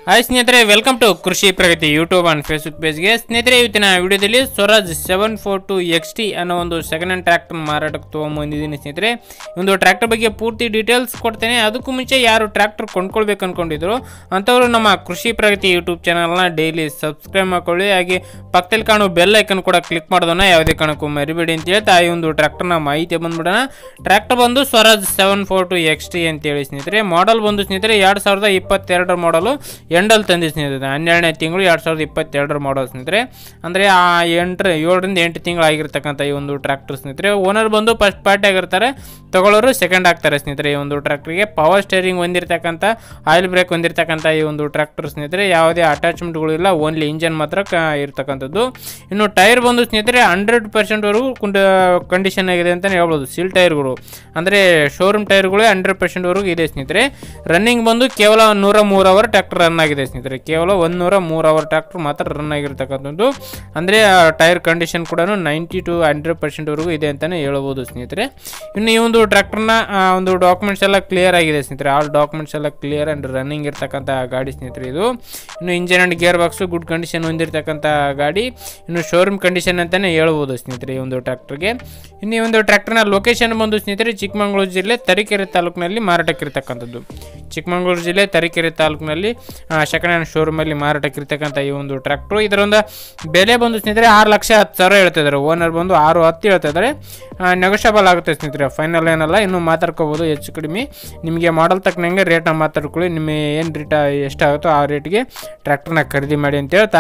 hi ಸ್ನೇಹಿತರೆ welcome to Krishi Pragati YouTube and Facebook ಪೇಜ್ಗೆ ಸ್ನೇಹಿತರೆ ಇವತ್ತಿನ ವಿಡಿಯೋದಲ್ಲಿ Swaraj seven four two X T ಅನ್ನೋ ಒಂದು ಸೆಕೆಂಡ್ ಹ್ಯಾಂಡ್ ಟ್ರ್ಯಾಕ್ಟರ್ ಮಾರಾಟಕ್ಕೆ ತೊಗೊಂಬಂದಿದ್ದೀನಿ ಸ್ನೇಹಿತರೆ ಈ ಒಂದು ಟ್ರ್ಯಾಕ್ಟರ್ ಬಗ್ಗೆ ಪೂರ್ತಿ ಡೀಟೇಲ್ಸ್ ಕೊಡ್ತೇನೆ ಅದಕ್ಕೂ ಮುಂಚೆ ಯಾರು ಟ್ರ್ಯಾಕ್ಟರ್ ಕೊಂಡ್ಕೊಳ್ಬೇಕು ಅನ್ಕೊಂಡಿದ್ರು ಅಂಥವ್ರು ನಮ್ಮ ಕೃಷಿ ಪ್ರಗತಿ ಯೂಟ್ಯೂಬ್ ಚಾನಲ್ನ ಡೈಲಿ ಸಬ್ಸ್ಕ್ರೈಬ್ ಮಾಡ್ಕೊಳ್ಳಿ ಹಾಗೆ ಪಕ್ಕದಲ್ಲಿ ಕಾಣೋ ಬೆಲ್ ಐಕನ್ ಕೂಡ ಕ್ಲಿಕ್ ಮಾಡೋದನ್ನ ಯಾವುದೇ ಕಾರಣಕ್ಕೂ ಮರಿಬೇಡಿ ಅಂತ ಹೇಳ್ತಾ ಈ ಒಂದು ಟ್ರ್ಯಾಕ್ಟರ್ನ ಮಾಹಿತಿ ಬಂದ್ಬಿಡೋಣ ಟ್ರ್ಯಾಕ್ಟರ್ ಬಂದು Swaraj seven four two X T ಅಂತೇಳಿ ಸ್ನೇಹಿತರೆ ಮಾಡಲ್ ಬಂದು ಸ್ನೇಹಿತರೆ ಎರಡು ಸಾವಿರದ ಇಪ್ಪತ್ತೆರಡರ ಮಾಡಲು ಎಂಡಲ್ ತಂದಿ ಸ್ನೇಹಿತರೆ ಹನ್ನೆರಡನೇ ತಿಂಗಳು ಎರಡು ಸಾವಿರದ ಇಪ್ಪತ್ತೆರಡರ ಮಾಡಲ್ ಸ್ನೇಹಿತರೆ ಅಂದರೆ ಆ ಎಂಟರ ಏಳರಿಂದ ಎಂಟು ತಿಂಗಳು ಆಗಿರ್ತಕ್ಕಂಥ ಈ ಒಂದು ಟ್ರ್ಯಾಕ್ಟರ್ ಸ್ನೇಹಿತರೆ ಓನರ್ ಬಂದು ಫಸ್ಟ್ ಪಾರ್ಟಿ ಆಗಿರ್ತಾರೆ ತಗೊಳ್ಳೋರು ಸೆಕೆಂಡ್ ಆಗ್ತಾರೆ ಸ್ನೇಹಿತರೆ ಈ ಒಂದು ಟ್ರ್ಯಾಕ್ಟರ್ಗೆ ಪವರ್ ಸ್ಟೇರಿಂಗ್ ಹೊಂದಿರತಕ್ಕಂಥ ಆಯಿಲ್ ಬ್ರೇಕ್ ಹೊಂದಿರತಕ್ಕಂಥ ಈ ಒಂದು ಟ್ರ್ಯಾಕ್ಟರ್ ಸ್ನೇಹಿತರೆ ಯಾವುದೇ ಅಟ್ಯಾಚ್ಮೆಂಟ್ಗಳು ಇಲ್ಲ ಓನ್ಲಿ ಇಂಜನ್ ಮಾತ್ರ ಕ ಇರ್ತಕ್ಕಂಥದ್ದು ಇನ್ನು ಟೈರ್ ಬಂದು ಸ್ನೇಹಿತರೆ ಹಂಡ್ರೆಡ್ ಪರ್ಸೆಂಟ್ವರೆಗೂ ಕುಂಡ ಕಂಡೀಷನ್ ಆಗಿದೆ ಅಂತಲೇ ಹೇಳ್ಬೋದು ಸೀಲ್ ಟೈರ್ಗಳು ಅಂದರೆ ಶೋರೂಮ್ ಟೈರ್ಗಳು ಹಂಡ್ರೆಡ್ ಪರ್ಸೆಂಟ್ವರೆಗೂ ಇದೆ ಸ್ನೇಹಿತರೆ ರನ್ನಿಂಗ್ ಬಂದು ಕೇವಲ ನೂರ ಮೂರು ಅವರ್ ಟ್ರ್ಯಾಕ್ಟರ್ ರನ್ ಆಗಿದೆ ಸ್ನೇಹಿತರೆ ಕೇವಲ ಒಂದು ನೂರ ಮೂರು ಅವರ್ ಟ್ರ್ಯಾಕ್ಟರ್ ಮಾತ್ರ ರನ್ ಆಗಿರ್ತಕ್ಕಂಥದ್ದು ಅಂದರೆ ಟೈರ್ ಕಂಡೀಷನ್ ಕೂಡ ನೈಂಟಿ ಟು ಹಂಡ್ರೆಡ್ ಪರ್ಸೆಂಟ್ವರೆಗೂ ಇದೆ ಅಂತಲೇ ಹೇಳ್ಬೋದು ಸ್ನೇಹಿತರೆ ಇನ್ನು ಈ ಒಂದು ಟ್ರ್ಯಾಕ್ಟರ್ನ ಒಂದು ಡಾಕ್ಯುಮೆಂಟ್ಸ್ ಎಲ್ಲ ಕ್ಲಿಯರ್ ಆಗಿದೆ ಸ್ನೇಹಿತರೆ ಆಲ್ ಡಾಕ್ಯುಮೆಂಟ್ಸ್ ಎಲ್ಲ ಕ್ಲಿಯರ್ ಆ್ಯಂಡ್ ರನ್ನಿಂಗ್ ಇರ್ತಕ್ಕಂಥ ಗಾಡಿ ಸ್ನೇಹಿತರೆ ಇದು ಇನ್ನು engine and gear box good condition ಹೊಂದಿರತಕ್ಕಂಥ ಗಾಡಿ ಇನ್ನು ಶೋರೂಮ್ ಕಂಡೀಷನ್ ಅಂತಲೇ ಹೇಳ್ಬೋದು ಸ್ನೇಹಿತರೆ ಈ ಒಂದು ಟ್ರ್ಯಾಕ್ಟರ್ಗೆ ಇನ್ನು ಈ ಒಂದು ಟ್ರ್ಯಾಕ್ಟರ್ನ ಲೊಕೇಶನ್ ಬಂದು ಸ್ನೇಹಿತರೆ ಚಿಕ್ಕಮಗಳೂರು ಜಿಲ್ಲೆ ತರೀಕೆರೆ ತಾಲೂಕಿನಲ್ಲಿ ಮಾರಾಟಕ್ಕಿರ್ತಕ್ಕಂಥದ್ದು ಚಿಕ್ಕಮಗಳೂರು ಜಿಲ್ಲೆ ತರೀಕೆರೆ ತಾಲೂಕಿನಲ್ಲಿ ಸೆಕೆಂಡ್ ಹ್ಯಾಂಡ್ ಶೋರೂಮಲ್ಲಿ ಮಾರಾಟಕ್ಕಿರ್ತಕ್ಕಂಥ ಈ ಒಂದು ಟ್ರ್ಯಾಕ್ಟ್ರು ಇದರೊಂದು ಬೆಲೆ ಬಂದು ಸ್ನೇಹಿತರೆ ಆರು ಲಕ್ಷ ಹತ್ತು ಸಾವಿರ ಹೇಳ್ತಿದ್ದಾರೆ ಓನರ್ ಬಂದು ಆರು ಹತ್ತು ಹೇಳ್ತಾ ಇದ್ದಾರೆ ನೆಗೋಷಿಯಬಲ್ ಆಗುತ್ತೆ ಸ್ನೇಹಿತರೆ ಫೈನಲ್ ಏನಲ್ಲ ಇನ್ನೂ ಮಾತಾಡ್ಕೋಬೋದು ಹೆಚ್ಚು ಕಡಿಮೆ ನಿಮಗೆ ಮಾಡಲ್ ತಕ್ಕನಂಗೆ ರೇಟ್ನ ಮಾತಾಡ್ಕೊಳ್ಳಿ ನಿಮಗೆ ಏನು ರೇಟ ಎಷ್ಟಾಗುತ್ತೋ ಆ ರೇಟ್ಗೆ ಟ್ರ್ಯಾಕ್ಟರ್ನ ಖರೀದಿ ಮಾಡಿ ಅಂತ ಹೇಳ್ತಾ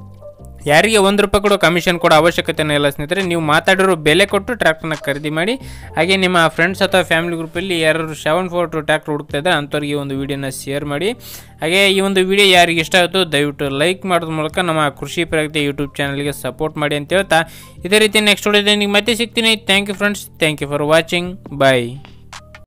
ಯಾರಿಗೆ ಒಂದು ರೂಪಾಯಿ ಕೂಡ ಕಮಿಷನ್ ಕೊಡೋ ಅವಶ್ಯಕತೆನೇ ಇಲ್ಲ ಸ್ನೇಹಿತರೆ ನೀವು ಮಾತಾಡಿರೋ ಬೆಲೆ ಕೊಟ್ಟು ಟ್ರ್ಯಾಕ್ಟರ್ನ ಖರೀದಿ ಮಾಡಿ ಹಾಗೆ ನಿಮ್ಮ ಫ್ರೆಂಡ್ಸ್ ಅಥವಾ ಫ್ಯಾಮಿಲಿ ಗ್ರೂಪಲ್ಲಿ ಯಾರು ಸೆವೆನ್ ಫೋರ್ ಟು ಟ್ರ್ಯಾಕ್ಟರ್ ಹುಡುಕ್ತಾ ಇದ್ದಾರೆ ಅಂಥವ್ರಿಗೆ ಈ ಒಂದು ವಿಡಿಯೋನ ಶೇರ್ ಮಾಡಿ ಹಾಗೆ ಈ ಒಂದು ವಿಡಿಯೋ ಯಾರಿಗೆ ಇಷ್ಟ ಆಯಿತು ದಯವಿಟ್ಟು ಲೈಕ್ ಮಾಡೋದ್ರ ಮೂಲಕ ನಮ್ಮ ಕೃಷಿ ಪ್ರಗತಿ ಯೂಟ್ಯೂಬ್ ಚಾನಲ್ಗೆ ಸಪೋರ್ಟ್ ಮಾಡಿ ಅಂತ ಹೇಳ್ತಾ ಇದೇ ರೀತಿ ನೆಕ್ಸ್ಟ್ ವಿಡಿಯೋದಲ್ಲಿ ಮತ್ತೆ ಸಿಗ್ತೀನಿ thank you friends thank you for watching bye